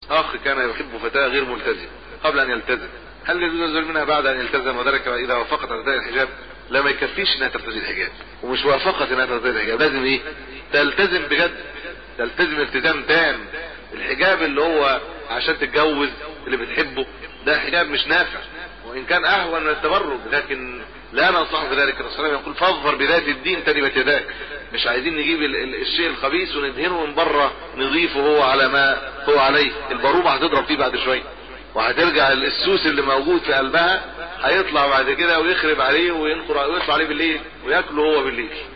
اخ كان يحب فتاة غير ملتزم قبل ان يلتزم هل يجوز الزوج منها بعد ان يلتزم وذلك اذا وافقت على الحجاب لا ما يكفيش انها ترتدي الحجاب ومش وافقت انها ترتدي الحجاب لازم ايه تلتزم بجد تلتزم التزام تام الحجاب اللي هو عشان تتجوز اللي بتحبه ده حجاب مش نافع وان كان اهون من التبرج لكن لا ننصح بذلك الرسول يقول فاظفر بذات الدين تربت يداك مش عايزين نجيب الشيء الخبيث وندهنه من بره نضيفه هو على ما هو عليه البروبة هتضرب فيه بعد شوية وهترجع السوس اللي موجود في قلبها هيطلع بعد كده ويخرب عليه وينقر ويطلع عليه بالليل وياكله هو بالليل